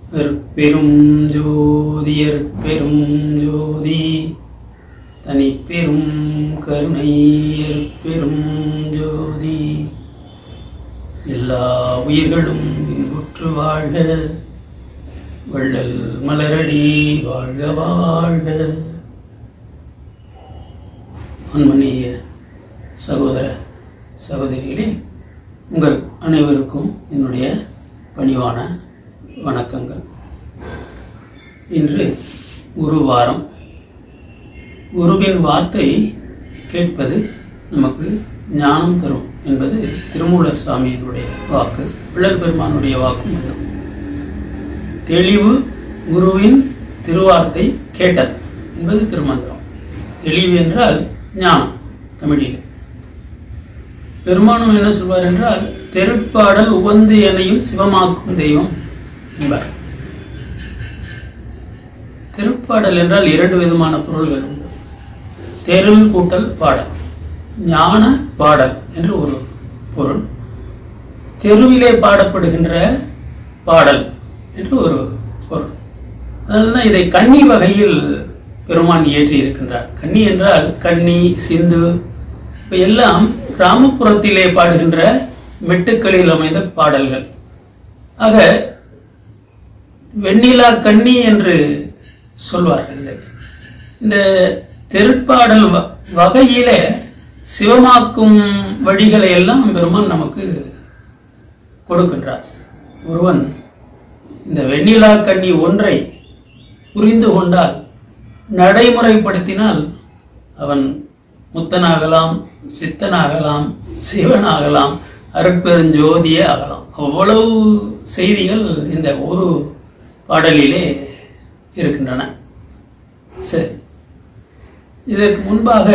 அற்பெரும் ஜோதி அற்பெரும் ஜோதி தனிப்பெரும் கருணை அற்பெரும் ஜோதி எல்லா உயிர்களும் இன்புற்று வாழ்க வள்ளல் மலரடி வாழ்க வாழ்க அன்மனிய சகோதர சகோதரிகளே உங்கள் அனைவருக்கும் என்னுடைய பணிவான வணக்கங்கள் இன்று குரு வாரம் குருவின் வார்த்தை கேட்பது நமக்கு ஞானம் தரும் என்பது திருமூலர் சுவாமியினுடைய வாக்கு விழல் பெருமானுடைய வாக்கும் அது தெளிவு குருவின் திருவார்த்தை கேட்டல் என்பது திருமந்திரம் தெளிவு என்றால் ஞானம் தமிழில் பெருமானும் என்ன சொல்வார் என்றால் தெருப்பாடல் உவந்து எனையும் சிவமாக்கும் தெய்வம் என்பார் திருப்பாடல் என்றால் இரண்டு விதமான பொருள்கள் உண்டு தெருள் கூட்டல் பாடல் ஞான பாடல் என்று ஒரு பொருள் தெருவிலே பாடப்படுகின்ற பாடல் என்று ஒரு பொருள் அதனால்தான் இதை கன்னி வகையில் பெருமான் இயற்றி இருக்கின்றார் கன்னி என்றால் கன்னி சிந்து இப்ப எல்லாம் கிராமப்புறத்திலே பாடுகின்ற மெட்டுக்களில் அமைந்த பாடல்கள் ஆக வெண்ணிலா கன்னி என்று சொல்வார்கள் இதை. இந்த தெருப்பாடல் வ- வகையில சிவமாக்கும் வழிகளை எல்லாம் பெருமான் நமக்கு கொடுக்கின்றார் ஒருவன் இந்த வெண்ணிலா கன்னி ஒன்றை புரிந்து கொண்டால் நடைமுறைப்படுத்தினால் அவன் முத்தனாகலாம் சித்தனாகலாம் சிவனாகலாம் அருட்பெருஞ்சோதியே ஆகலாம் அவ்வளவு செய்திகள் இந்த ஒரு பாடலிலே இருக்கின்றன சரி இதற்கு முன்பாக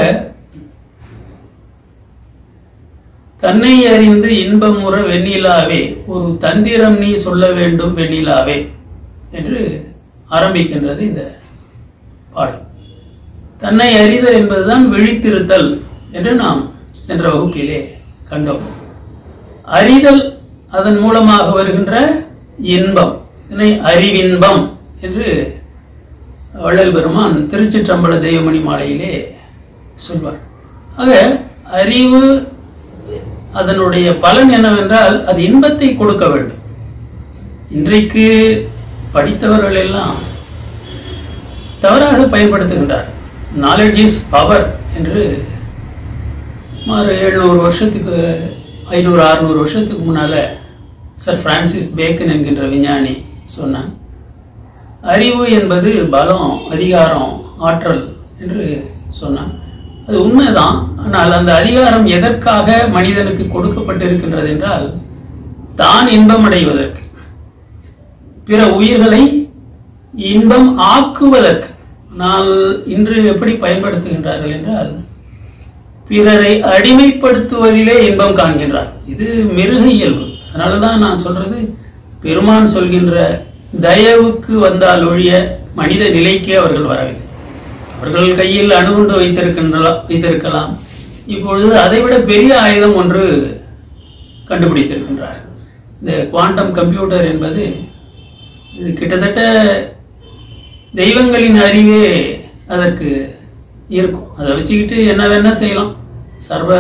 தன்னை அறிந்து இன்பமுற வெண்ணிலாவே ஒரு தந்திரம் நீ சொல்ல வேண்டும் வெண்ணிலாவே என்று ஆரம்பிக்கின்றது இந்த பாடல் தன்னை அறிதல் என்பதுதான் விழித்திருத்தல் என்று நாம் சென்ற வகுப்பிலே கண்டோம் அறிதல் அதன் மூலமாக வருகின்ற இன்பம் இதனை அறிவின்பம் என்று வள்ளல் பெருமான் திருச்சிற்றம்பல தெய்வமணி மாலையிலே சொல்வார் ஆக அறிவு அதனுடைய பலன் என்னவென்றால் அது இன்பத்தை கொடுக்க வேண்டும் இன்றைக்கு படித்தவர்கள் எல்லாம் தவறாக பயன்படுத்துகின்றார் நாலேஜ் இஸ் பவர் என்று சுமார் எழுநூறு வருஷத்துக்கு ஐநூறு அறுநூறு வருஷத்துக்கு முன்னால சர் பிரான்சிஸ் பேக்கன் என்கின்ற விஞ்ஞானி சொன்னான் அறிவு என்பது பலம் அதிகாரம் ஆற்றல் என்று சொன்னான் அது உண்மைதான் ஆனால் அந்த அதிகாரம் எதற்காக மனிதனுக்கு கொடுக்கப்பட்டிருக்கின்றது என்றால் தான் இன்பம் அடைவதற்கு பிற உயிர்களை இன்பம் ஆக்குவதற்கு ஆனால் இன்று எப்படி பயன்படுத்துகின்றார்கள் என்றால் பிறரை அடிமைப்படுத்துவதிலே இன்பம் காண்கின்றார் இது மிருக இயல்பு அதனாலதான் நான் சொல்றது பெருமான் சொல்கின்ற தயவுக்கு வந்தால் ஒழிய மனித நிலைக்கே அவர்கள் வரவில்லை அவர்கள் கையில் அணுகுண்டு வைத்திருக்கின்ற வைத்திருக்கலாம் இப்பொழுது அதைவிட பெரிய ஆயுதம் ஒன்று கண்டுபிடித்திருக்கின்றார் இந்த குவாண்டம் கம்ப்யூட்டர் என்பது இது கிட்டத்தட்ட தெய்வங்களின் அறிவே அதற்கு இருக்கும் அதை வச்சுக்கிட்டு என்ன வேணா செய்யலாம் சர்வ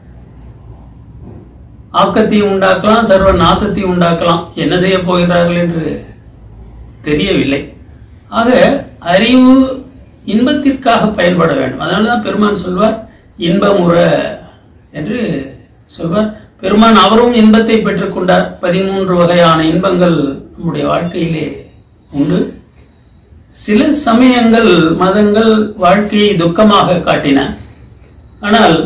ஆக்கத்தையும் உண்டாக்கலாம் சர்வ நாசத்தையும் உண்டாக்கலாம் என்ன செய்ய போகிறார்கள் என்று தெரியவில்லை ஆக அறிவு இன்பத்திற்காக பயன்பட வேண்டும் அதனாலதான் பெருமான் சொல்வார் இன்பமுற என்று சொல்வார் பெருமான் அவரும் இன்பத்தை பெற்றுக்கொண்டார் பதிமூன்று வகையான இன்பங்கள் நம்முடைய வாழ்க்கையிலே உண்டு சில சமயங்கள் மதங்கள் வாழ்க்கையை துக்கமாக காட்டின ஆனால்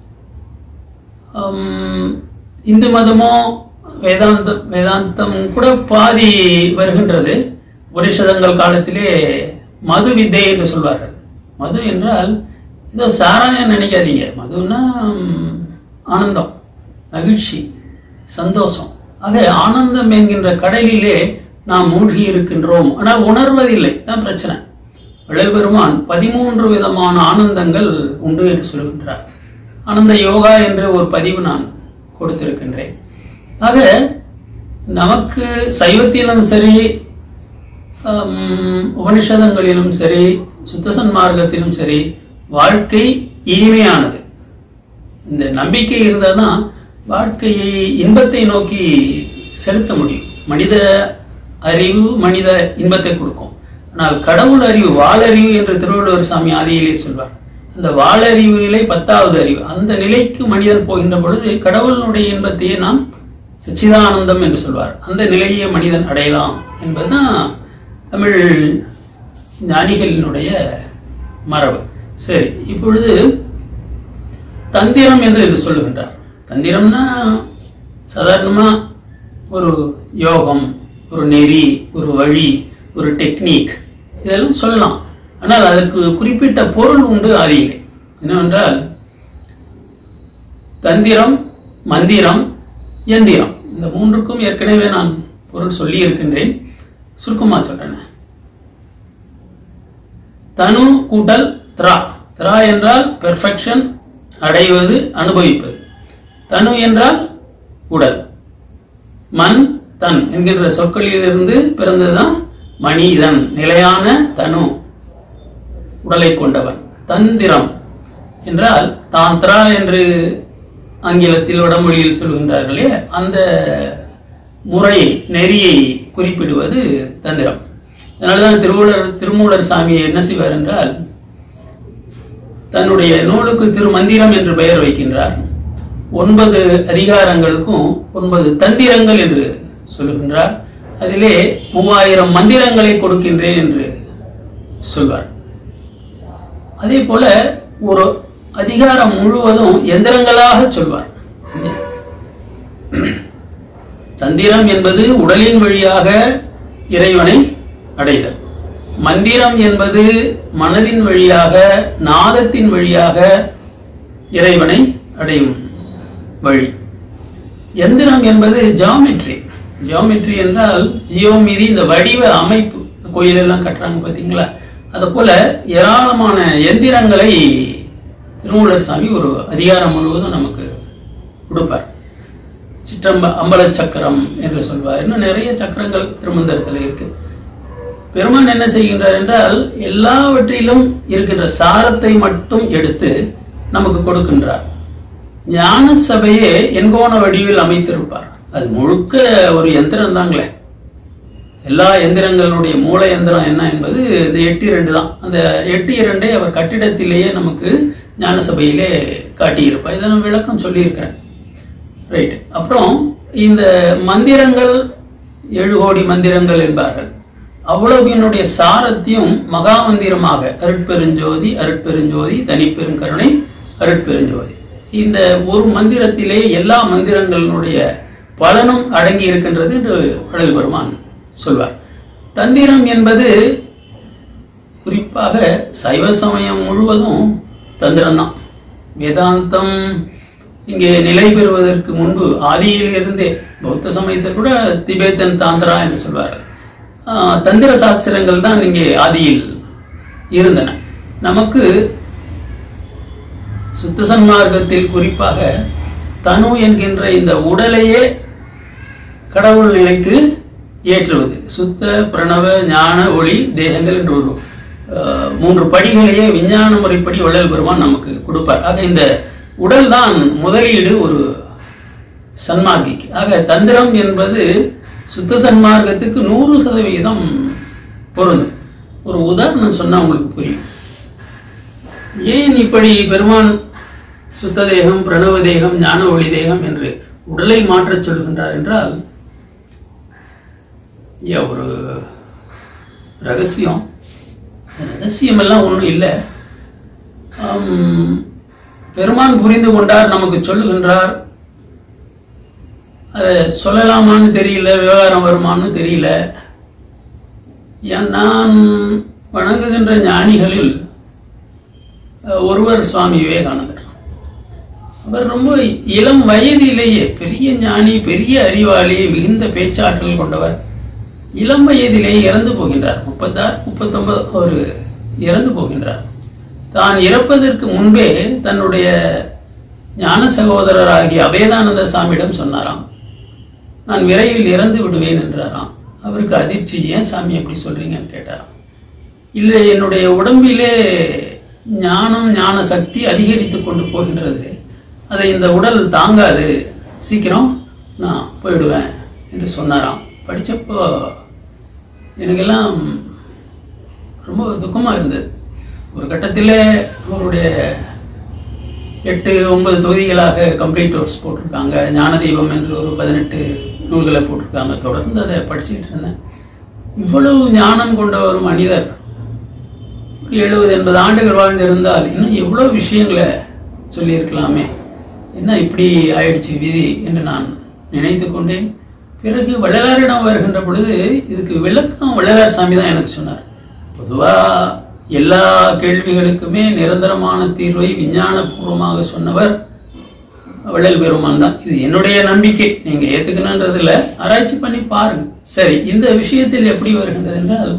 ஹம், இந்து மதமோ வேதாந்தம் வேதாந்தம் கூட பாதி வருகின்றது உபனிஷதங்கள் காலத்திலே மது வித்தை என்று சொல்வார்கள் மது என்றால் ஏதோ சாராயம் நினைக்காதீங்க மதுன்னா ஹம், ஆனந்தம் மகிழ்ச்சி சந்தோஷம் ஆக ஆனந்தம் என்கின்ற கடலிலே நாம் மூழ்கி இருக்கின்றோம் ஆனால் உணர்வதில்லை தான் பிரச்சனை வள்ளல் பெருமான் பதிமூன்று விதமான ஆனந்தங்கள் உண்டு என்று சொல்கின்றார் ஆனந்த யோகா என்ற ஒரு பதிவு நான் கொடுத்திருக்கின்றேன் ஆக நமக்கு சைவத்திலும் சரி ஹம், உபனிஷதங்களிலும் சரி சுத்தசன் மார்க்கத்திலும் சரி வாழ்க்கை இனிமையானது இந்த நம்பிக்கை இருந்தால் தான் வாழ்க்கையை இன்பத்தை நோக்கி செலுத்த முடியும் மனித அறிவு மனித இன்பத்தை கொடுக்கும் ஆனால் கடவுள் அறிவு வாளறிவு என்று திருவள்ளுவர் சாமி ஆதியிலே சொல்வார் அந்த வாளறிவு நிலை பத்தாவது அறிவு அந்த நிலைக்கு மனிதன் போகின்ற பொழுது கடவுளுடைய இன்பத்தையே நாம் சச்சிதானந்தம் என்று சொல்வார் அந்த நிலையை மனிதன் அடையலாம் என்பதுதான் தமிழ் ஞானிகளினுடைய மரபு சரி இப்பொழுது தந்திரம் என்று என்று சொல்லுகின்றார் தந்திரம்னா சாதாரணமா ஒரு யோகம் ஒரு நெறி ஒரு வழி ஒரு டெக்னிக் இதெல்லாம் சொல்லலாம் ஆனால் அதற்கு குறிப்பிட்ட பொருள் உண்டு ஆதியிலே என்னவென்றால் தந்திரம் மந்திரம் எந்திரம் இந்த மூன்றுக்கும் ஏற்கனவே நான் பொருள் சொல்லி இருக்கின்றேன் சுருக்கமா சொல்றேன் தனு கூட்டல் திரா திரா என்றால் பெர்ஃபெக்ஷன் அடைவது அனுபவிப்பது தனு என்றால் உடல் மண் தன் என்கின்ற சொற்களிலிருந்து பிறந்ததுதான் மனிதன் நிலையான தனு உடலை கொண்டவன் தந்திரம் என்றால் தாந்திரா என்று ஆங்கிலத்தில் வடமொழியில் சொல்கின்றார்களே அந்த முறையை நெறியை குறிப்பிடுவது தந்திரம் அதனாலதான் திருமூலர் திருமூலர் சாமி என்ன செய்வார் என்றால் தன்னுடைய நூலுக்கு திருமந்திரம் என்று பெயர் வைக்கின்றார் ஒன்பது அதிகாரங்களுக்கும் ஒன்பது தந்திரங்கள் என்று சொல்லுகின்றார் அதிலே மூவாயிரம் மந்திரங்களை கொடுக்கின்றேன் என்று சொல்வார் அதே போல ஒரு அதிகாரம் முழுவதும் எந்திரங்களாக சொல்வார் தந்திரம் என்பது உடலின் வழியாக இறைவனை அடைதல் மந்திரம் என்பது மனதின் வழியாக நாதத்தின் வழியாக இறைவனை அடையும் வழி எந்திரம் என்பது ஜியாமெட்ரி ஜியாமெட்ரி என்றால் ஜியோமிதி இந்த வடிவ அமைப்பு கோயிலெல்லாம் கட்டுறாங்க பார்த்தீங்களா அது போல ஏராளமான எந்திரங்களை திருமூலர் சாமி ஒரு அதிகாரம் முழுவதும் நமக்கு கொடுப்பார் சிற்றம்ப அம்பல சக்கரம் என்று சொல்வார் இன்னும் நிறைய சக்கரங்கள் திருமந்திரத்தில் இருக்கு பெருமான் என்ன செய்கின்றார் என்றால் எல்லாவற்றிலும் இருக்கின்ற சாரத்தை மட்டும் எடுத்து நமக்கு கொடுக்கின்றார் ஞான சபையே எண்கோண வடிவில் அமைத்திருப்பார் அது முழுக்க ஒரு எந்திரம் தாங்களே எல்லா எந்திரங்களுடைய மூல எந்திரம் என்ன என்பது இந்த எட்டு இரண்டு தான் அந்த எட்டு இரண்டை அவர் கட்டிடத்திலேயே நமக்கு ஞான சபையிலே காட்டியிருப்பார் இதை நான் விளக்கம் சொல்லியிருக்கிறேன் ரைட் அப்புறம் இந்த மந்திரங்கள் ஏழு கோடி மந்திரங்கள் என்பார்கள் அவ்வளவினுடைய சாரத்தையும் மகா மந்திரமாக அருட்பெருஞ்சோதி அருட்பெருஞ்சோதி தனிப்பெருங்கருணை அருட்பெருஞ்சோதி இந்த ஒரு மந்திரத்திலே எல்லா மந்திரங்களினுடைய பலனும் அடங்கி இருக்கின்றது என்று வடல் பெருமான் சொல்வார் தந்திரம் என்பது குறிப்பாக சைவ சமயம் முழுவதும் தந்திரம்தான் வேதாந்தம் இங்கே நிலை பெறுவதற்கு முன்பு ஆதியில் இருந்தே பௌத்த சமயத்தில் கூட திபேத்தன் தாந்திரா என்று சொல்வார்கள் ஆஹ், தந்திர சாஸ்திரங்கள் தான் இங்கே ஆதியில் இருந்தன நமக்கு சுத்த சன்மார்க்கத்தில் குறிப்பாக தனு என்கின்ற இந்த உடலையே கடவுள் நிலைக்கு ஏற்றுவது சுத்த பிரணவ ஞான ஒளி தேகங்கள் என்ற ஒரு அஹ், மூன்று படிகளையே விஞ்ஞான முறைப்படி வள்ளல் பெருமான் நமக்கு கொடுப்பார் ஆக இந்த உடல் தான் முதலீடு ஒரு சன்மார்க்கிக்கு ஆக தந்திரம் என்பது சுத்த சன்மார்க்கத்துக்கு நூறு சதவிகிதம் பொருந்தும் ஒரு உதாரணம் சொன்னா உங்களுக்கு புரியும் ஏன் இப்படி பெருமான் சுத்த தேகம் பிரணவ தேகம் ஞான ஒளி தேகம் என்று உடலை மாற்றச் சொல்கின்றார் என்றால் ஐயா, ஒரு ரகசியம் ரகசியம் எல்லாம் ஒன்றும் இல்லை ஆம், பெருமான் புரிந்து கொண்டார் நமக்கு சொல்லுகின்றார் அதை சொல்லலாமான்னு தெரியல விவகாரம் வருமான்னு தெரியல ஏன் நான் வணங்குகின்ற ஞானிகளில் அஹ், ஒருவர் சுவாமி விவேகானந்தர் அவர் ரொம்ப இளம் வயதிலேயே பெரிய ஞானி பெரிய அறிவாளி மிகுந்த பேச்சாற்றல் கொண்டவர் இளம் வயதிலே இறந்து போகின்றார் முப்பத்தாறு முப்பத்தொன்பது ஒரு இறந்து போகின்றார் தான் இறப்பதற்கு முன்பே தன்னுடைய ஞான சகோதரராகிய அபேதானந்த சாமியிடம் சொன்னாராம் நான் விரைவில் இறந்து விடுவேன் என்றாராம் அவருக்கு அதிர்ச்சி ஏன் சாமி அப்படி சொல்றீங்கன்னு கேட்டாராம் இல்லை என்னுடைய உடம்பிலே ஞானம் ஞான சக்தி அதிகரித்து கொண்டு போகின்றது அதை இந்த உடல் தாங்காது சீக்கிரம் நான் போயிடுவேன் என்று சொன்னாராம் படிச்சப்போ எனக்கெல்லாம் ரொம்ப துக்கமாக இருந்தது ஒரு கட்டத்தில் அவருடைய எட்டு ஒன்பது தொகுதிகளாக கம்ப்ளீட் ஒர்க்ஸ் போட்டிருக்காங்க ஞான தெய்வம் என்று ஒரு பதினெட்டு நூல்களை போட்டிருக்காங்க தொடர்ந்து அதை படிச்சுக்கிட்டு இருந்தேன் இவ்வளவு ஞானம் கொண்ட ஒரு மனிதர் ஒரு எழுபது எண்பது ஆண்டுகள் வாழ்ந்திருந்தால் இன்னும் எவ்வளோ விஷயங்களை சொல்லியிருக்கலாமே என்ன இப்படி ஆயிடுச்சு விதி என்று நான் நினைத்து கொண்டேன் பிறகு வள்ளலாரிடம் வருகின்ற பொழுது இதுக்கு விளக்கம் வள்ளலார் சாமி தான் எனக்கு சொன்னார் பொதுவா எல்லா கேள்விகளுக்குமே நிரந்தரமான தீர்வை விஞ்ஞானபூர்வமாக சொன்னவர் வள்ளல் பெருமான் தான் இது என்னுடைய நம்பிக்கை நீங்க ஏத்துக்கணுன்றதுல ஆராய்ச்சி பண்ணி பாருங்க சரி இந்த விஷயத்தில் எப்படி வருகின்றது என்றால்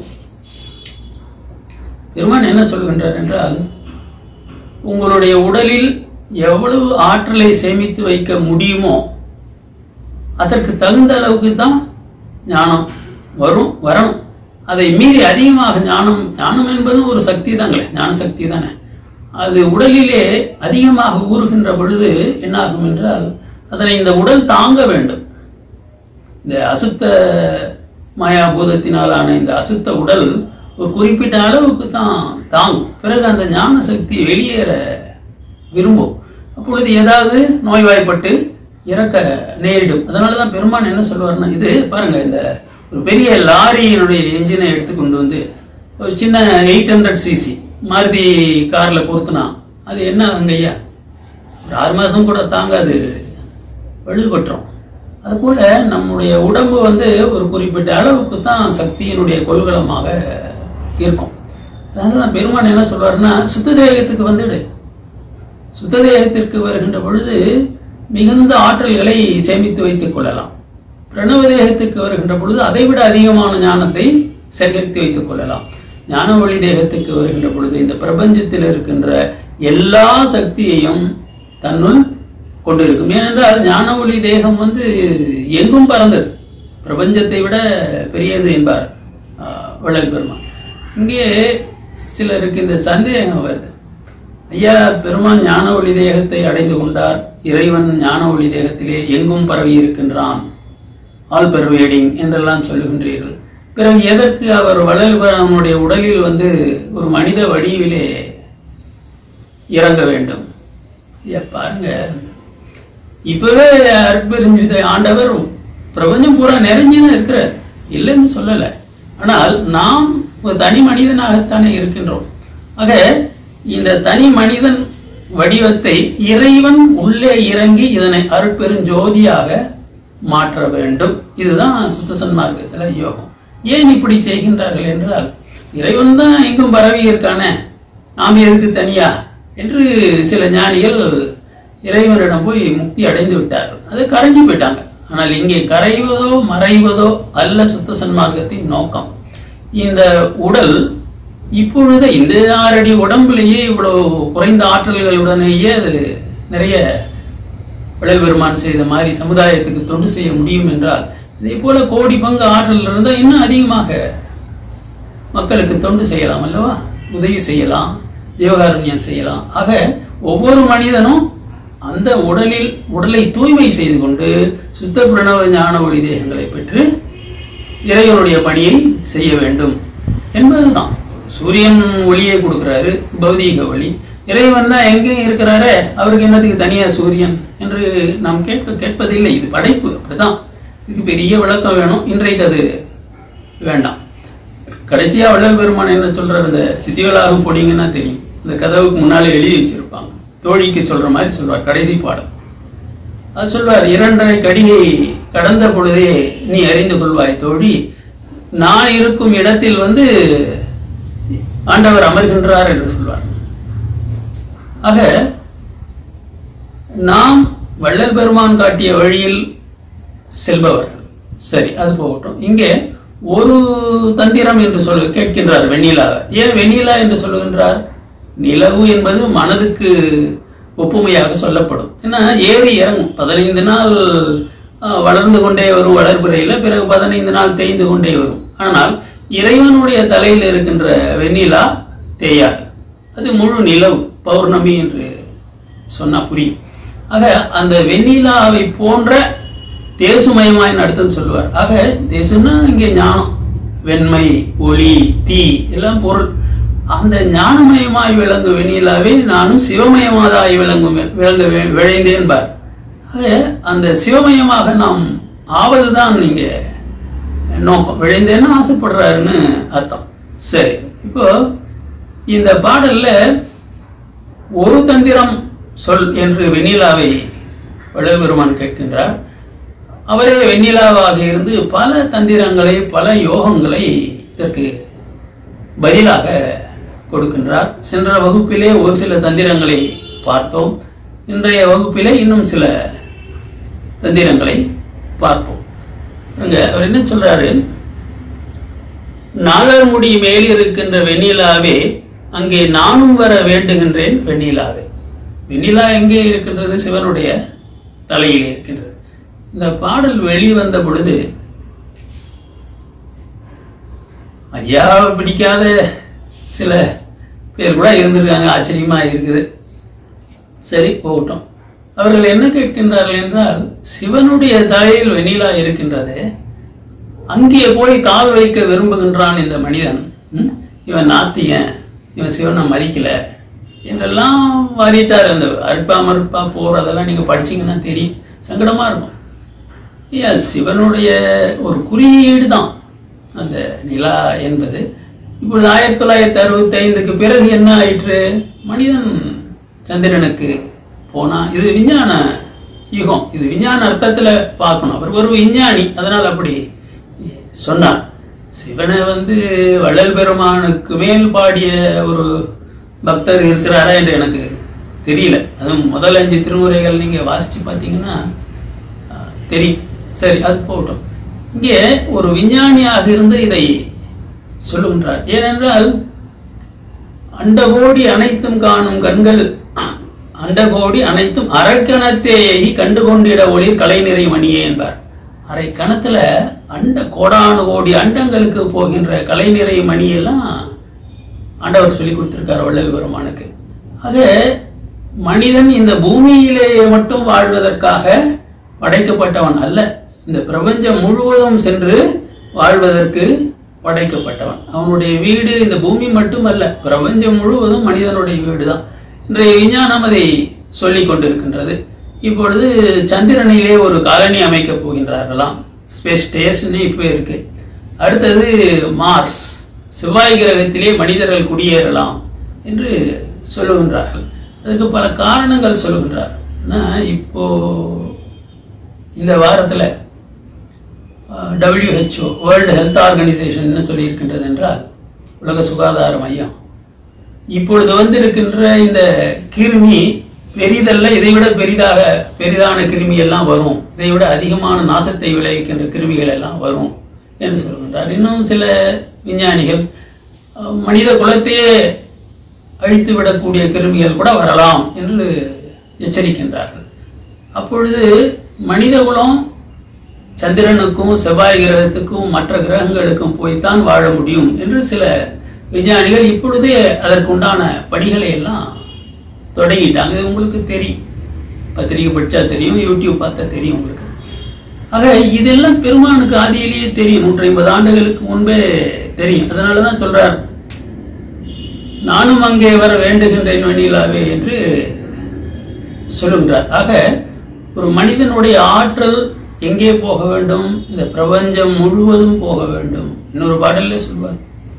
பெருமான் என்ன சொல்கின்றார் என்றால் உங்களுடைய உடலில் எவ்வளவு ஆற்றலை சேமித்து வைக்க முடியுமோ அதற்கு தகுந்த அளவுக்கு தான் ஞானம் வரும் வரணும் அதை மீறி அதிகமாக ஞானம் ஞானம் என்பது ஒரு சக்தி தாங்களே ஞான சக்தி தானே அது உடலிலே அதிகமாக ஊறுகின்ற பொழுது என்ன ஆகும் என்றால் அதனை இந்த உடல் தாங்க வேண்டும் இந்த அசுத்த மாயாபூதத்தினாலான இந்த அசுத்த உடல் ஒரு குறிப்பிட்ட அளவுக்கு தான் தாங்கும் பிறகு அந்த ஞான சக்தி வெளியேற விரும்பும் அப்பொழுது ஏதாவது நோய்வாய்ப்பட்டு இறக்க நேரிடும் அதனால தான் பெருமான் என்ன சொல்லுவார்னா இது பாருங்க இந்த ஒரு பெரிய லாரியினுடைய என்ஜினை எடுத்து கொண்டு வந்து ஒரு சின்ன எயிட் ஹண்ட்ரட் சிசி மாருதி காரில் பொருத்துனா அது என்ன ஆகுங்க ஐயா ஒரு ஆறு மாதம் கூட தாங்காது பழுதுபட்டுரும் அதுபோல நம்முடைய உடம்பு வந்து ஒரு குறிப்பிட்ட அளவுக்கு தான் சக்தியினுடைய கொள்கலமாக இருக்கும் அதனால தான் பெருமான் என்ன சொல்றாருன்னா சுத்த தேகத்துக்கு வந்துடு சுத்த தேகத்திற்கு வருகின்ற பொழுது மிகுந்த ஆற்றல்களை சேமித்து வைத்துக் கொள்ளலாம் பிரணவ தேகத்துக்கு வருகின்ற பொழுது அதைவிட அதிகமான ஞானத்தை சேகரித்து வைத்துக் கொள்ளலாம் ஞான ஒளி தேகத்துக்கு வருகின்ற பொழுது இந்த பிரபஞ்சத்தில் இருக்கின்ற எல்லா சக்தியையும் தன்னுள் கொண்டிருக்கும் ஏனென்றால் ஞான ஒளி தேகம் வந்து எங்கும் பறந்தது பிரபஞ்சத்தை விட பெரியது என்பார் ஆஹ், வள்ளல் பெருமான் இங்கே சிலருக்கு இந்த சந்தேகம் வருது ஐயா பெருமான் ஞான ஒளி தேகத்தை அடைந்து கொண்டார் இறைவன் ஞான ஒளி தேகத்திலே எங்கும் பரவி இருக்கின்றான் ஆல் பெர்வேடிங் என்றெல்லாம் சொல்லுகின்றீர்கள் பிறகு எதற்கு அவர் வள்ளல் பெருமானுடைய உடலில் வந்து ஒரு மனித வடிவிலே இறங்க வேண்டும் ஐயா பாருங்க இப்பவே அற்பெருஞ்சுத ஆண்டவர் பிரபஞ்சம் பூரா நிறைஞ்சுதான் இருக்கிறார் இல்லைன்னு சொல்லல ஆனால் நாம் ஒரு தனி மனிதனாகத்தானே இருக்கின்றோம் ஆக இந்த தனி மனிதன் வடிவத்தை இறைவன் உள்ளே இறங்கி இதனை அருட்பெருஞ்சோதியாக மாற்ற வேண்டும் இதுதான் சுத்த சன்மார்க்கத்துல யோகம் ஏன் இப்படி செய்கின்றார்கள் என்றால் இறைவன் தான் எங்கும் பரவி இருக்கானே நாம் எதுக்கு தனியா என்று சில ஞானிகள் இறைவனிடம் போய் முக்தி அடைந்து விட்டார்கள் அது கரைஞ்சு போயிட்டாங்க ஆனால் இங்கே கரைவதோ மறைவதோ அல்ல சுத்த சன்மார்க்கத்தின் நோக்கம் இந்த உடல் இப்பொழுது இந்த ஆறடி உடம்புலேயே இவ்வளவு குறைந்த ஆற்றல்களுடனேயே அது நிறைய வள்ளல் பெருமான் செய்த மாதிரி சமுதாயத்துக்கு தொண்டு செய்ய முடியும் என்றால் இதே போல கோடி பங்கு ஆற்றல் இருந்தால் இன்னும் அதிகமாக மக்களுக்கு தொண்டு செய்யலாம் அல்லவா உதவி செய்யலாம் ஜீவகாருண்யம் செய்யலாம் ஆக ஒவ்வொரு மனிதனும் அந்த உடலில் உடலை தூய்மை செய்து கொண்டு சுத்த பிரணவ ஞான ஒளி தேகங்களை பெற்று இறைவனுடைய பணியை செய்ய வேண்டும் என்பதுதான் சூரியன் ஒளியை கொடுக்கிறாரு பௌதீக ஒளி இறைவன் தான் எங்கேயும் இருக்கிறாரே அவருக்கு என்னத்துக்கு தனியா சூரியன் என்று நாம் கேட்க கேட்பதில்லை இது படைப்பு அப்படிதான் இதுக்கு பெரிய விளக்கம் வேணும் இன்றைக்கு அது வேண்டாம் கடைசியா வள்ளல் பெருமான் என்ன சொல்றாரு இந்த சித்திகளாக போனீங்கன்னா தெரியும் இந்த கதவுக்கு முன்னாலே எழுதி வச்சிருப்பாங்க தோழிக்கு சொல்ற மாதிரி சொல்றார் கடைசி பாடல் அது சொல்வார் இரண்டரை கடியை கடந்த பொழுதே நீ அறிந்து கொள்வாய் தோழி நான் இருக்கும் இடத்தில் வந்து ஆண்டவர் அமர்கின்றார் என்று சொல்வார் ஆக நாம் வள்ளல் பெருமான் காட்டிய வழியில் செல்பவர்கள் சரி அது போகட்டும் இங்கே ஒரு தந்திரம் என்று சொல்ல கேட்கின்றார் வெண்ணிலா ஏன் வெண்ணிலா என்று சொல்லுகின்றார் நிலவு என்பது மனதுக்கு ஒப்புமையாக சொல்லப்படும் ஏன்னா ஏறி இறங்கும் பதினைந்து நாள் அஹ், வளர்ந்து கொண்டே வரும் வளர்பிறையில பிறகு பதினைந்து நாள் தேய்ந்து கொண்டே வரும் ஆனால் இறைவனுடைய தலையில் இருக்கின்ற வெண்ணிலா தேயாது அது முழு நிலவு பௌர்ணமி என்று சொன்னா புரியும் ஆக அந்த வெண்ணிலாவை போன்ற தேசுமயமாய் அடுத்தது சொல்லுவார் ஆக தேசுன்னா இங்கே ஞானம் வெண்மை ஒளி தீ எல்லாம் பொருள் அந்த ஞானமயமாய் விளங்கும் வெண்ணிலாவே நானும் சிவமயமாதாய் விளங்கும் விளங்க வி- விழைந்தேன்பார் ஆக அந்த சிவமயமாக நாம் ஆவதுதான் நீங்க நோக்கம் விழைந்தேன்னு ஆசைப்படுறாருன்னு அர்த்தம் சரி இப்போ இந்த பாடல்ல ஒரு தந்திரம் சொல் என்று வெண்ணிலாவை வள்ளல்பெருமான் கேட்கின்றார் அவரே வெண்ணிலாவாக இருந்து பல தந்திரங்களை பல யோகங்களை இதற்கு பதிலாக கொடுக்கின்றார் சென்ற வகுப்பிலே ஒரு சில தந்திரங்களை பார்த்தோம் இன்றைய வகுப்பிலே இன்னும் சில தந்திரங்களை பார்ப்போம் பாருங்க, அவர் என்ன சொல்றாரு நாகர்முடி மேல் இருக்கின்ற வெண்ணிலாவே அங்கே நானும் வர வேண்டுகின்றேன் வெண்ணிலாவே வெண்ணிலா எங்கே இருக்கின்றது சிவனுடைய தலையிலே இருக்கின்றது இந்த பாடல் வெளிவந்த பொழுது ஐயாவை பிடிக்காத சில பேர் கூட இருந்திருக்காங்க ஆச்சரியமா இருக்குது சரி போகட்டும் அவர்கள் என்ன கேட்கின்றார்கள் என்றால் சிவனுடைய தலையில் வெண்ணிலா இருக்கின்றது அங்கே போய் கால் வைக்க விரும்புகின்றான் இந்த மனிதன் ம்? இவன் நாத்தியன் இவன் சிவனை மதிக்கல என்றெல்லாம் வாரிட்டார் அந்த அற்பா மறுப்பா போர் அதெல்லாம் நீங்க படிச்சீங்கன்னா தெரியும் சங்கடமா இருக்கும் ஐயா சிவனுடைய ஒரு குறியீடு தான் அந்த நிலா என்பது இப்பொழுது ஆயிரத்தி தொள்ளாயிரத்தி அறுபத்தி ஐந்துக்கு பிறகு என்ன ஆயிற்று மனிதன் சந்திரனுக்கு போனா இது விஞ்ஞான யுகம் இது விஞ்ஞான அர்த்தத்துல பார்க்கணும் அவர் ஒரு விஞ்ஞானி அதனால் அப்படி சொன்னார் சிவனை வந்து வள்ளல் பெருமானுக்கு மேல் பாடிய ஒரு பக்தர் இருக்கிறாரா என்று எனக்கு தெரியல அதுவும் முதல் அஞ்சு திருமுறைகள் நீங்க வாசிச்சு பார்த்தீங்கன்னா ஆஹ், தெரியும் சரி அது போகட்டும் இங்கே ஒரு விஞ்ஞானியாக இருந்து இதை சொல்லுகின்றார் ஏனென்றால் அண்டகோடி அனைத்தும் காணும் கண்கள் அண்டகோடி அனைத்தும் அரைக்கணத்தேயை கண்டு கொண்டிட ஒளிர் கலைநிறை மணியே என்பார் அரை கணத்துல அண்ட கோடானு கோடி அண்டங்களுக்கு போகின்ற கலைநிறை மணியெல்லாம் ஆண்டவர் சொல்லி கொடுத்திருக்கார் வள்ளல் பெருமானுக்கு ஆக மனிதன் இந்த பூமியிலேயே மட்டும் வாழ்வதற்காக படைக்கப்பட்டவன் அல்ல இந்த பிரபஞ்சம் முழுவதும் சென்று வாழ்வதற்கு படைக்கப்பட்டவன் அவனுடைய வீடு இந்த பூமி மட்டுமல்ல பிரபஞ்சம் முழுவதும் மனிதனுடைய வீடுதான் இன்றைய விஞ்ஞானம் அதை சொல்லிக் கொண்டிருக்கின்றது இப்பொழுது சந்திரனிலே ஒரு காலனி அமைக்கப் போகின்றார்களாம் ஸ்பேஸ் ஸ்டேஷன் இப்போ இருக்கு அடுத்தது மார்ஸ் செவ்வாய் கிரகத்திலே மனிதர்கள் குடியேறலாம் என்று சொல்லுகின்றார்கள் அதுக்கு பல காரணங்கள் சொல்லுகின்றார் ஆனா, இப்போ இந்த வாரத்தில் WHO வேர்ல்டு ஹெல்த் ஆர்கனைசேஷன் என்ன சொல்லியிருக்கின்றது என்றால் உலக சுகாதார மையம் இப்பொழுது வந்திருக்கின்ற இந்த கிருமி பெரிதல்ல இதை விட பெரிதாக பெரிதான கிருமி எல்லாம் வரும் இதை விட அதிகமான நாசத்தை விளைவிக்கின்ற கிருமிகள் எல்லாம் வரும் என்று சொல்கின்றார் இன்னும் சில விஞ்ஞானிகள் அஹ், மனித குலத்தையே அழித்து விடக்கூடிய கிருமிகள் கூட வரலாம் என்று எச்சரிக்கின்றார்கள் அப்பொழுது மனித குலம் சந்திரனுக்கும் செவ்வாய் கிரகத்துக்கும் மற்ற கிரகங்களுக்கும் போய்த்தான் வாழ முடியும் என்று சில விஞ்ஞானிகள் இப்பொழுதே அதற்குண்டான பணிகளை எல்லாம் தொடங்கிட்டாங்க இது உங்களுக்கு தெரியும் பத்திரிகை படிச்சா தெரியும் யூடியூப் பார்த்தா தெரியும் உங்களுக்கு ஆக இதெல்லாம் பெருமானுக்கு ஆதியிலேயே தெரியும் நூற்றி ஐம்பது ஆண்டுகளுக்கு முன்பே தெரியும் அதனாலதான் சொல்றார் நானும் அங்கே வர வேண்டுகின்றேன் வெண்ணிலாவே என்று சொல்லுகின்றார் ஆக ஒரு மனிதனுடைய ஆற்றல் எங்கே போக வேண்டும் இந்த பிரபஞ்சம் முழுவதும் போக வேண்டும் இன்னொரு பாடல்ல சொல்வார்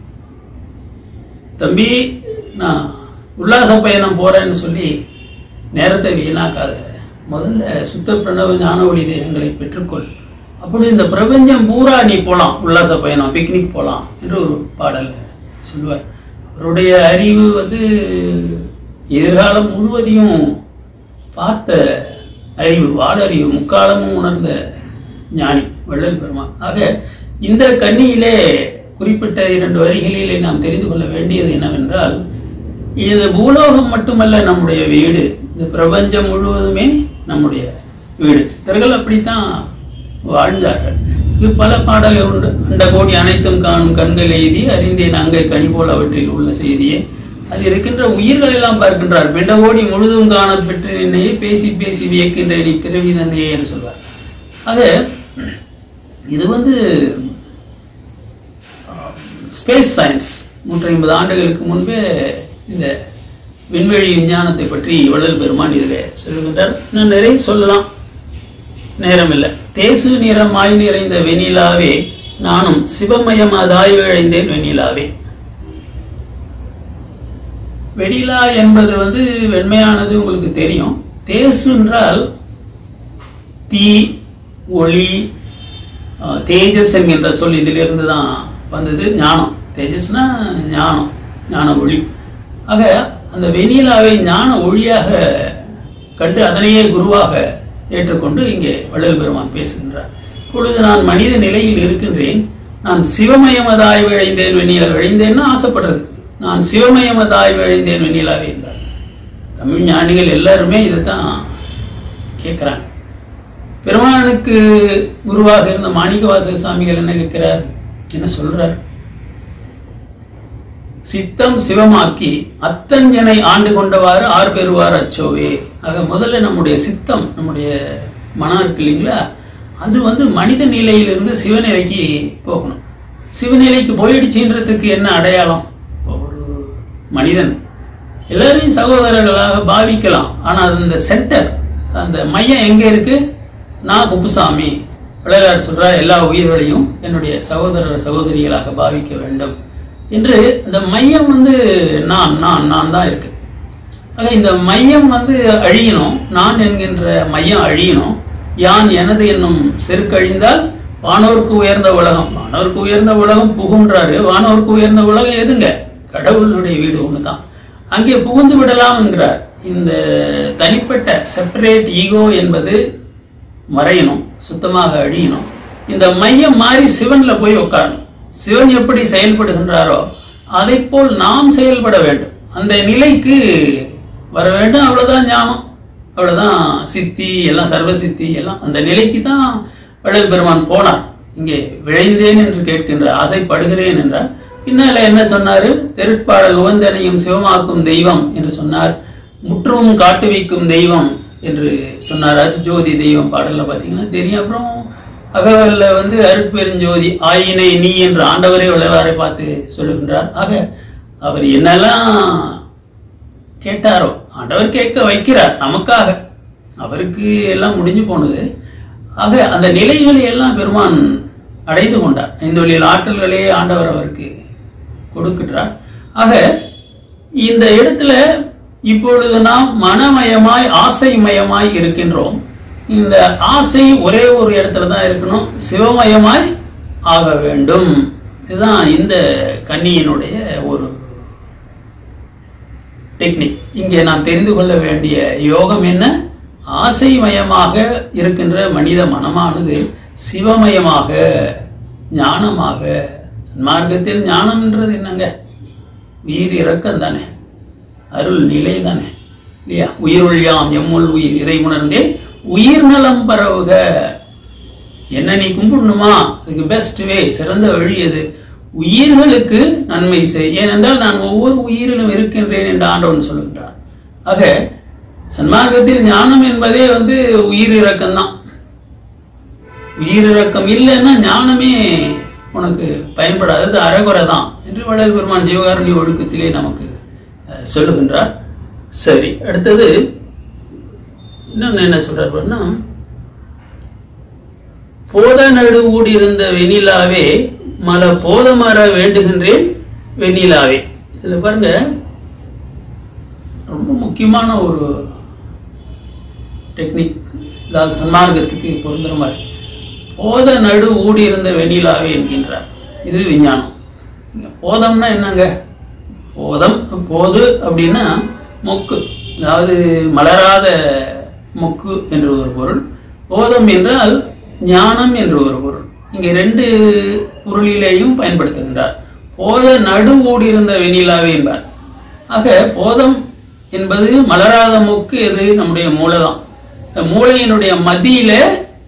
தம்பி நான் உல்லாச பயணம் போறேன்னு சொல்லி நேரத்தை வீணாக்காத முதல்ல சுத்த பிரணவ ஞான ஒளி தேகங்களை பெற்றுக்கொள் அப்படி இந்த பிரபஞ்சம் பூரா நீ போலாம் உல்லாச பயணம் பிக்னிக் போலாம் என்று ஒரு பாடல் சொல்லுவார் அவருடைய அறிவு வந்து எதிர்காலம் முழுவதையும் பார்த்த அறிவு வாடறிவு முக்காலமும் உணர்ந்த ஞானி வள்ளல் பெருமான் ஆக இந்த கண்ணியிலே குறிப்பிட்ட இரண்டு வரிகளிலே நாம் தெரிந்து கொள்ள வேண்டியது என்னவென்றால் இது பூலோகம் மட்டுமல்ல நம்முடைய வீடு இந்த பிரபஞ்சம் முழுவதுமே நம்முடைய வீடு சித்தர்கள் அப்படித்தான் வாழ்ந்தார்கள் இது பல பாடல்கள் உண்டு அண்ட கோடி அனைத்தும் காணும் கண்கள் எய்தி அறிந்தேன் அங்கை கனி போல் அவற்றில் உள்ள செய்தியே அது இருக்கின்ற உயிர்கள் எல்லாம் பார்க்கின்றார் பிண்டகோடி முழுதும் காண பெற்று நின்னையே பேசி பேசி வியக்கின்ற நீ பிறவி தன்னையே என்று சொல்வார் ஆக இது வந்து ஸ்பேஸ் சயின்ஸ் நூற்றி ஐம்பது ஆண்டுகளுக்கு முன்பே இந்த விண்வெளி விஞ்ஞானத்தை பற்றி வள்ளல் பெருமான் இதில் சொல்லுகின்றார் இன்னும் நிறைய சொல்லலாம் நேரம் இல்லை தேசு நிறமாய் நிறைந்த வெண்ணிலாவே நானும் சிவமயமதாய் விழைந்தேன் வெண்ணிலாவே வெண்ணிலா என்பது வந்து வெண்மையானது உங்களுக்கு தெரியும் தேசு என்றால் தீ ஒளி அஹ், தேஜஸ் என்கின்ற சொல் இதிலிருந்து தான் வந்தது ஞானம் தேஜஸ்னா ஞானம் ஞான ஒளி ஆக அந்த வெண்ணிலாவை ஞான ஒளியாக கண்டு அதனையே குருவாக ஏற்றுக்கொண்டு இங்கே வள்ளல் பெருமான் பேசுகின்றார் இப்பொழுது நான் மனித நிலையில் இருக்கின்றேன் நான் சிவமயமதாய் விழைந்தேன் வெண்ணிலா விழைந்தேன்னா ஆசைப்படுறது நான் சிவமயமதாய் விழைந்தேன் வெண்ணிலாவே என்றார் தமிழ் ஞானிகள் எல்லாருமே இதைத்தான் கேட்குறாங்க பெருமானுக்கு குருவாக இருந்த மாணிக்கவாசக சுவாமிகள் என்ன கேட்கிறார் என்ன சொல்றார் சித்தம் சிவமாக்கி அத்தஞ்சனை ஆண்டு கொண்டவாறு ஆர் பெறுவார் அச்சோவே ஆக முதல்ல நம்முடைய சித்தம் நம்முடைய மனம் இருக்கு இல்லைங்களா அது வந்து மனித நிலையிலிருந்து சிவநிலைக்கு போகணும் சிவநிலைக்கு போயிடுச்சுன்றதுக்கு என்ன அடையாளம் ஒரு மனிதன் எல்லாரையும் சகோதரர்களாக பாவிக்கலாம் ஆனா அது இந்த சென்டர் அந்த மையம் எங்க இருக்கு நான் குப்புசாமி வள்ளலார் சொல்ற எல்லா உயிர்களையும் என்னுடைய சகோதர சகோதரிகளாக பாவிக்க வேண்டும் என்று இந்த மையம் வந்து நான் நான் நான் தான் இருக்கு ஆக இந்த மையம் வந்து அழியணும் நான் என்கின்ற மையம் அழியணும் யான் எனது என்னும் செருக்கழிந்தால் வானோருக்கு உயர்ந்த உலகம் வானோருக்கு உயர்ந்த உலகம் புகுன்றாரு வானோருக்கு உயர்ந்த உலகம் எதுங்க கடவுளுடைய வீடு ஒண்ணுதான் அங்கே புகுந்து விடலாம் என்கிறார் இந்த தனிப்பட்ட செப்பரேட் ஈகோ என்பது மறையணும் சுத்தமாக அழியணும் இந்த மையம் மாறி சிவன்ல போய் உட்காரணும் சிவன் எப்படி செயல்படுகின்றாரோ அதை போல் நாம் செயல்பட வேண்டும் அந்த நிலைக்கு வர வேண்டும் அவ்வளவுதான் ஞானம் அவ்வளவுதான் சித்தி எல்லாம் சர்வ சித்தி எல்லாம் அந்த நிலைக்கு தான் வள்ளல் பெருமான் போனார் இங்கே விழைந்தேன் என்று கேட்கின்ற ஆசைப்படுகிறேன் என்றார் பின்னால என்ன சொன்னாரு தெருட்பாடல் உவந்தனையும் சிவமாக்கும் தெய்வம் என்று சொன்னார் முற்றும் காட்டுவிக்கும் தெய்வம் என்று சொன்னார் அருஜோதி தெய்வம் பாடல்ல பாத்தீங்கன்னா தெரியும் அப்புறம் அகவல்ல வந்து அருட்பெருஞ்சோதி ஆயினை நீ என்று ஆண்டவரே வள்ளலாரை பார்த்து சொல்லுகின்றார் ஆக அவர் என்னெல்லாம் கேட்டாரோ ஆண்டவர் கேட்க வைக்கிறார் நமக்காக அவருக்கு எல்லாம் முடிஞ்சு போனது ஆக அந்த நிலைகளை எல்லாம் பெருமான் அடைந்து கொண்டார் ஐந்து வழியில் ஆற்றல்களே ஆண்டவர் அவருக்கு கொடுக்கின்றார் ஆக இந்த இடத்துல இப்பொழுது நாம் மனமயமாய் ஆசைமயமாய் இருக்கின்றோம் இந்த ஆசை ஒரே ஒரு இடத்துல தான் இருக்கணும் சிவமயமாய் ஆக வேண்டும் இதுதான் இந்த கன்னியினுடைய ஒரு டெக்னிக் இங்கே நாம் தெரிந்து கொள்ள வேண்டிய யோகம் என்ன ஆசைமயமாக இருக்கின்ற மனித மனமானது சிவமயமாக ஞானமாக சன்மார்க்கத்தில் ஞானம்ன்றது என்னங்க உயிர் இறக்கம் தானே அருள் நிலை தானே இல்லையா உயிருள் யாம் எம்முள் உயிர் இதை உணர்ந்தே உயிர் நலம் பரவுக என்ன நீ கும்பிடணுமா அதுக்கு பெஸ்ட் வே சிறந்த வழி எது உயிர்களுக்கு நன்மை செய் ஏனென்றால் நான் ஒவ்வொரு உயிரிலும் இருக்கின்றேன் என்று ஆண்டவன் சொல்லுகிறார் ஆக சன்மார்க்கத்தில் ஞானம் என்பதே வந்து உயிர் இறக்கம் தான் உயிர் இறக்கம் இல்லைன்னா ஞானமே உனக்கு பயன்படாதது அறகுறை தான் என்று வள்ளல் பெருமான் ஜீவகாரணி ஒழுக்கத்திலே நமக்கு அஹ், சொல்லுகின்றார் சரி அடுத்தது இன்னொன்னு என்ன சொல்றாருன்னா போத நடுவூடி இருந்த வெண்ணிலாவே மல போதமர வேண்டுகின்றேன் வெண்ணிலாவே இதுல பாருங்க ரொம்ப முக்கியமான ஒரு டெக்னிக் அதாவது சன்மார்க்கத்துக்கு பொருந்துற மாதிரி போத நடு ஊடி இருந்த வெண்ணிலாவே என்கின்றார் இது விஞ்ஞானம் இங்க போதம்னா என்னங்க போதம் போது அப்படின்னா மொக்கு அதாவது மலராத மொக்கு என்று ஒரு பொருள் போதம் என்றால் ஞானம் என்று ஒரு பொருள் இங்கே ரெண்டு பொருளிலேயும் பயன்படுத்துகின்றார் போத நடு ஊடி இருந்த வெண்ணிலாவே என்பார் ஆக போதம் என்பது மலராத மொக்கு எது நம்முடைய மூளைதான் இந்த மூளையினுடைய மத்தியில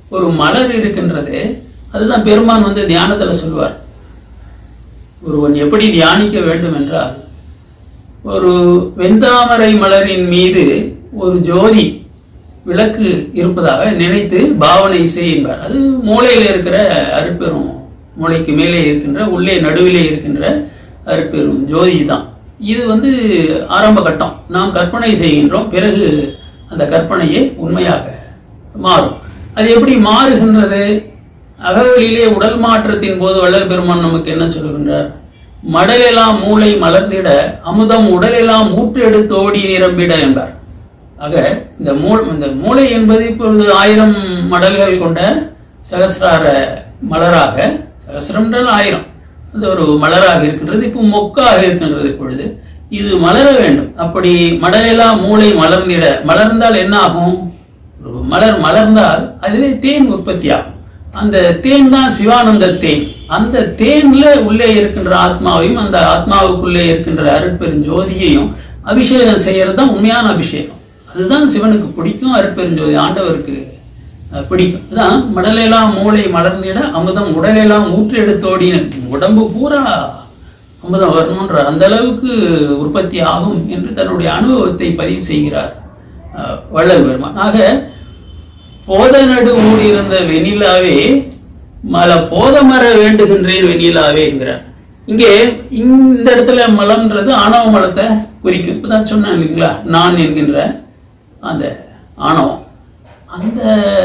ஒரு மலர் இருக்கின்றது அதுதான் பெருமான் வந்து தியானத்துல சொல்வார் ஒருவன் எப்படி தியானிக்க வேண்டும் என்றால் ஒரு வெந்தாமரை மலரின் மீது ஒரு ஜோதி விளக்கு இருப்பதாக நினைத்து பாவனை செய் என்பார் அது மூளையில இருக்கிற அருட்பெரும் மூளைக்கு மேலே இருக்கின்ற உள்ளே நடுவிலே இருக்கின்ற அருட்பெரும் ஜோதி தான் இது வந்து ஆரம்ப கட்டம் நாம் கற்பனை செய்கின்றோம் பிறகு அந்த கற்பனையே உண்மையாக மாறும் அது எப்படி மாறுகின்றது அகவலிலே உடல் மாற்றத்தின் போது வள்ளல் பெருமான் நமக்கு என்ன சொல்லுகின்றார் மடலெல்லாம் மூளை மலர்ந்திட அமுதம் உடலெல்லாம் ஊற்றெடுத்தோடி நிரம்பிட என்பார் ஆக இந்த மூ இந்த மூளை என்பது இப்பொழுது ஆயிரம் மடல்கள் கொண்ட சகசிரார மலராக சகசிரம் என்றால் ஆயிரம் அந்த ஒரு மலராக இருக்கின்றது இப்போ மொக்காக இருக்கின்றது இப்பொழுது இது மலர வேண்டும் அப்படி மடலெல்லாம் மூளை மலர்ந்திட மலர்ந்தால் என்ன ஆகும் ஒரு மலர் மலர்ந்தால் அதிலே தேன் உற்பத்தி ஆகும் அந்த தேன் தான் சிவானந்த தேன் அந்த தேன்ல உள்ளே இருக்கின்ற ஆத்மாவையும் அந்த ஆத்மாவுக்குள்ளே இருக்கின்ற அருட்பெருஞ்சோதியையும் அபிஷேகம் செய்யறது தான் உண்மையான அபிஷேகம் அதுதான் சிவனுக்கு பிடிக்கும் அருட்பெருஞ்சோதி ஆண்டவருக்கு அஹ், பிடிக்கும் அதான் மடலெல்லாம் மூளை மலர்ந்திட அமுதம் உடலெல்லாம் ஊற்றி எடுத்தோடின உடம்பு பூரா அமுதம் வரணுன்ற அந்த அளவுக்கு உற்பத்தி ஆகும் என்று தன்னுடைய அனுபவத்தை பதிவு செய்கிறார் அஹ், வள்ளல் பெருமான் ஆக போத நடு ஊடியிருந்த வெண்ணிலாவே மல போதமர வேண்டுகின்றேன் வெண்ணிலாவே என்கிறார் இங்கே இந்த இடத்துல மலம்ன்றது ஆணவ மலத்தை குறிக்கும் இப்பதான் சொன்னேன் இல்லைங்களா நான் என்கின்ற அந்த ஆணவம் அந்த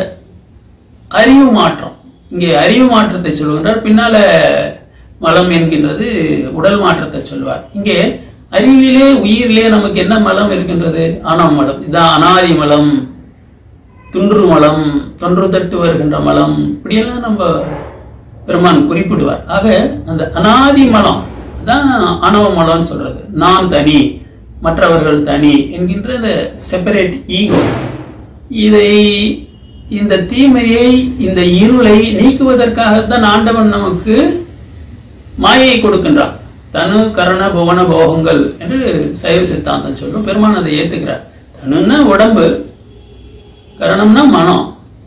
அறிவு மாற்றம் இங்கே அறிவு மாற்றத்தை சொல்லுகின்றார் பின்னால மலம் என்கின்றது உடல் மாற்றத்தை சொல்வார் இங்கே அறிவிலே உயிரிலே நமக்கு என்ன மலம் இருக்கின்றது ஆணவ மலம் இதான் அனாதி மலம் துன்று மலம் தொன்று தட்டு வருகின்ற மலம் இப்படியெல்லாம் நம்ம பெருமான் குறிப்பிடுவார் ஆக அந்த அனாதி மலம் தான் ஆணவ மலம்னு சொல்றது நான் தனி மற்றவர்கள் தனி என்கின்ற இந்த செப்பரேட் ஈகோ இதை இந்த தீமையை இந்த இருளை நீக்குவதற்காகத்தான் ஆண்டவன் நமக்கு மாயை கொடுக்கின்றான் தனு கரண புவன போகங்கள் என்று சைவ சித்தாந்தம் சொல்லும் பெருமான் அதை ஏத்துக்கிறார் தனுன்னா உடம்பு கரணம்னா மனம்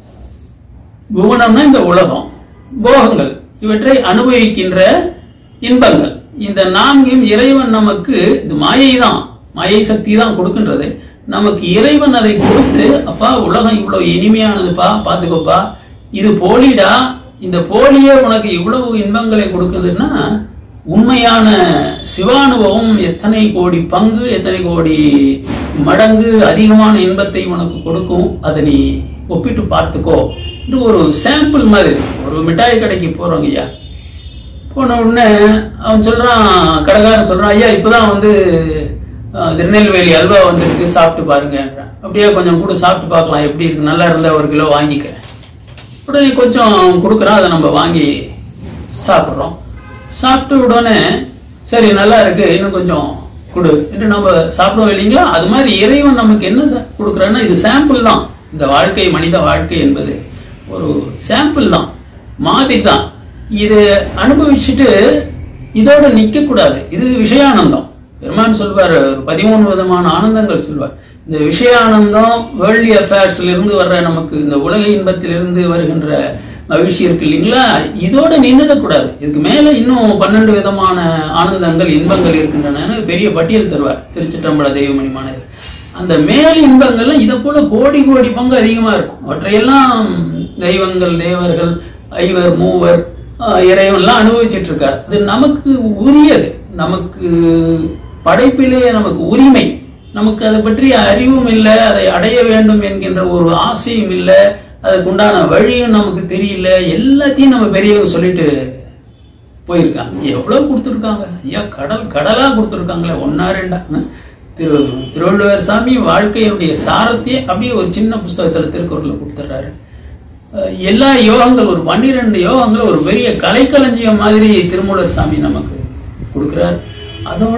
புவனம்னா இந்த உலகம் போகங்கள் இவற்றை அனுபவிக்கின்ற இன்பங்கள் இந்த நான்கையும் இறைவன் நமக்கு இது மாயை தான் மாயை சக்தி தான் கொடுக்கின்றது நமக்கு இறைவன் அதை கொடுத்து அப்பா உலகம் இவ்வளவு இனிமையானதுப்பா பாத்துக்கோப்பா இது போலிடா இந்த போலியே உனக்கு இவ்வளவு இன்பங்களை கொடுக்குதுன்னா உண்மையான சிவானுபவம் எத்தனை கோடி பங்கு எத்தனை கோடி மடங்கு அதிகமான இன்பத்தை உனக்கு கொடுக்கும் அதை நீ ஒப்பிட்டு பார்த்துக்கோ என்று ஒரு சாம்பிள் மாதிரி ஒரு மிட்டாய் கடைக்கு போறோங்க ஐயா போன உடனே அவன் சொல்றான் கடைக்காரன் சொல்றான் ஐயா இப்பதான் வந்து அஹ், திருநெல்வேலி அல்வா வந்திருக்கு சாப்பிட்டு பாருங்கன்றான் அப்படியே கொஞ்சம் கூட சாப்பிட்டு பார்க்கலாம் எப்படி இருக்கு நல்லா இருந்தா ஒரு கிலோ வாங்கிக்கிறேன் உடனே கொஞ்சம் கொடுக்குறான் அதை நம்ம வாங்கி சாப்பிட்றோம் சாப்பிட்டு உடனே சரி நல்லா இருக்கு இன்னும் கொஞ்சம் கொடு என்று நம்ம சாப்பிடுவோம் இல்லைங்களா அது மாதிரி இறைவன் நமக்கு என்ன ச- கொடுக்குறான்னா இது சாம்பிள் தான் இந்த வாழ்க்கை மனித வாழ்க்கை என்பது ஒரு சாம்பிள் தான் மாதிரி தான் இது அனுபவிச்சுட்டு இதோட நிக்க கூடாது இது விஷயானந்தம் பெருமான் சொல்வார் ஒரு பதிமூணு விதமான ஆனந்தங்கள் சொல்வார் இந்த விஷயானந்தம் வேர்ல்டி அஃபேர்ஸ்ல இருந்து வர்ற நமக்கு இந்த உலக இன்பத்திலிருந்து வருகின்ற மகிழ்ச்சி இருக்கு இல்லைங்களா இதோட நின்றுடக்கூடாது இதுக்கு மேல இன்னும் பன்னெண்டு விதமான ஆனந்தங்கள் இன்பங்கள் இருக்கின்றன பெரிய பட்டியல் தருவார் திருச்சிற்றம்பல தெய்வமணி மாநகர் அந்த மேல் இன்பங்கள்லாம் இதை போல கோடி கோடி பங்கு அதிகமா இருக்கும் அவற்றையெல்லாம் தெய்வங்கள் தேவர்கள் ஐவர் மூவர் ஆஹ், இறைவன்லாம் அனுபவிச்சிட்டு இருக்கார் அது நமக்கு உரியது நமக்கு படைப்பிலே நமக்கு உரிமை நமக்கு அதை பற்றி அறிவும் இல்லை அதை அடைய வேண்டும் என்கின்ற ஒரு ஆசையும் இல்லை அதுக்குண்டான வழியும் நமக்கு தெரியல எல்லாத்தையும் நம்ம பெரியவங்க சொல்லிட்டு போயிருக்காங்க எவ்வளவு கொடுத்துருக்காங்க ஐயா கடல் கடலா கொடுத்துருக்காங்களே ஒன்னா ரெண்டா ம். திரு திருவள்ளுவர் சாமி வாழ்க்கையினுடைய சாரத்தையே அப்படியே ஒரு சின்ன புஸ்தகத்துல திருக்குறள்ல கொடுத்துட்றாரு அஹ் எல்லா யோகங்கள் ஒரு பன்னிரெண்டு யோகங்கள் ஒரு பெரிய கலைக்களஞ்சியம் மாதிரி திருமூலர் சாமி நமக்கு கொடுக்கிறார் அதோட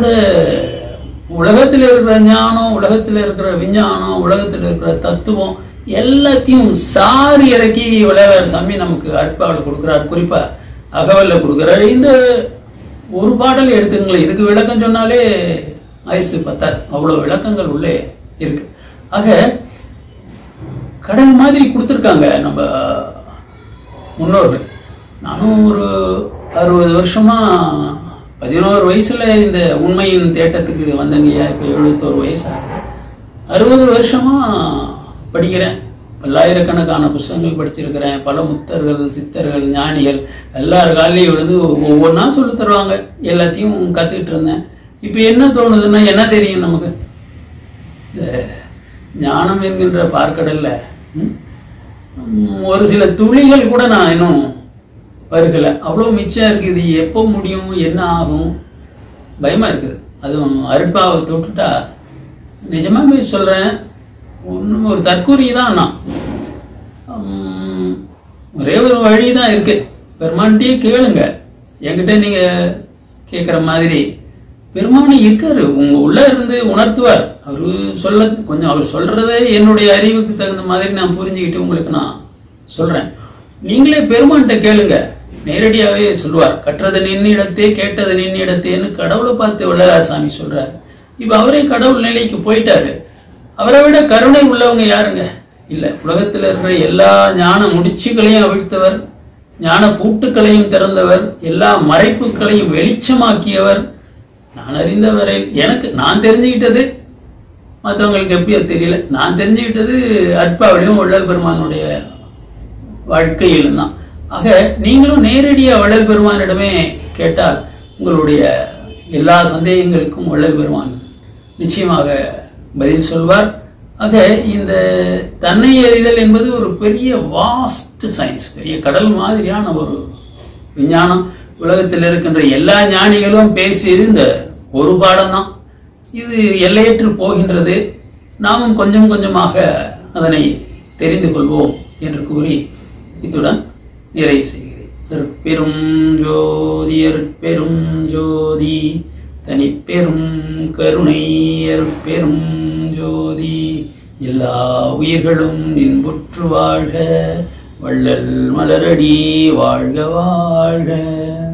உலகத்தில் இருக்கிற ஞானம் உலகத்தில் இருக்கிற விஞ்ஞானம் உலகத்தில் இருக்கிற தத்துவம் எல்லாத்தையும் சாரி இறக்கி விளையாடுற சாமி நமக்கு அற்பாவில் கொடுக்கிறார் குறிப்பா அகவல்ல கொடுக்கிறார் இந்த ஒரு பாடல் எடுத்துங்களேன் இதுக்கு விளக்கம் சொன்னாலே ஆயுசு பத்தாது அவ்வளவு விளக்கங்கள் உள்ளே இருக்கு ஆக கடல் மாதிரி கொடுத்துருக்காங்க நம்ம முன்னோர்கள் நானும் ஒரு அறுபது வருஷமா பதினோரு வயசுல இந்த உண்மையின் தேட்டத்துக்கு வந்தங்கய்யா இப்போ எழுபத்தோரு வயசு ஆகுது அறுபது வருஷமா படிக்கிறேன் பல்லாயிரக்கணக்கான புஸ்தகங்கள் படிச்சிருக்கிறேன் பல முத்தர்கள் சித்தர்கள் ஞானிகள் எல்லார் காலையும் விழுந்து ஒவ்வொன்றா சொல்லி தருவாங்க எல்லாத்தையும் கத்துக்கிட்டு இருந்தேன் இப்போ என்ன தோணுதுன்னா என்ன தெரியும் நமக்கு இந்த ஞானம் என்கின்ற பார்க்கடல்ல ம், ம், ஒரு சில துளிகள் கூட நான் இன்னும் பருகலை அவ்வளோ மிச்சம் இருக்குது இது எப்போ முடியும் என்ன ஆகும் பயமா இருக்குது அதுவும் அருட்பாவை தொட்டுட்டா நிஜமாவே சொல்றேன் ஒன்றும் ஒரு தற்கூரி தான் நான் உம், ஒரே ஒரு வழி தான் இருக்கு பெருமான்கிட்டயே கேளுங்க என்கிட்ட நீங்க கேட்குற மாதிரி பெருமானி இருக்காரு உங்க உள்ள இருந்து உணர்த்துவார் அவரு சொல்ல கொஞ்சம் அவர் சொல்றதே என்னுடைய அறிவுக்கு தகுந்த மாதிரி நான் புரிஞ்சுக்கிட்டு உங்களுக்கு நான் சொல்றேன் நீங்களே பெருமான்கிட்ட கேளுங்க நேரடியாவே சொல்லுவார் கற்றது நின்னிடத்தே கேட்டது நின்னிடத்தேன்னு கடவுளை பார்த்து வள்ளலார் சாமி சொல்றாரு இப்ப அவரே கடவுள் நிலைக்கு போயிட்டாரு அவரை விட கருணை உள்ளவங்க யாருங்க இல்ல உலகத்துல இருக்கிற எல்லா ஞான முடிச்சுகளையும் அவிழ்த்தவர் ஞான பூட்டுக்களையும் திறந்தவர் எல்லா மறைப்புகளையும் வெளிச்சமாக்கியவர் நான் அறிந்தவரை எனக்கு நான் தெரிஞ்சுக்கிட்டது மற்றவங்களுக்கு எப்படியோ தெரியல நான் தெரிஞ்சுக்கிட்டது அற்பாவிலையும் வள்ளல் பெருமானுடைய வாழ்க்கையிலும் தான் ஆக நீங்களும் நேரடியா வள்ளல் பெருமானிடமே கேட்டால் உங்களுடைய எல்லா சந்தேகங்களுக்கும் வள்ளல் பெருமான் நிச்சயமாக பதில் சொல்வார் ஆக இந்த தன்னை அறிதல் என்பது ஒரு பெரிய வாஸ்ட் சயின்ஸ் பெரிய கடல் மாதிரியான ஒரு விஞ்ஞானம் உலகத்தில் இருக்கின்ற எல்லா ஞானிகளும் பேசியது இந்த ஒரு பாடம் தான் இது எல்லையற்று போகின்றது நாமும் கொஞ்சம் கொஞ்சமாக அதனை தெரிந்து கொள்வோம் என்று கூறி இத்துடன் நிறைவு செய்கிறேன் அருட்பெரும் ஜோதி அருட்பெரும் ஜோதி தனிப்பெரும் கருணை அருட்பெரும் ஜோதி எல்லா உயிர்களும் இன்புற்று வாழ்க வள்ளல் மலரடி வாழ்க வாழ்க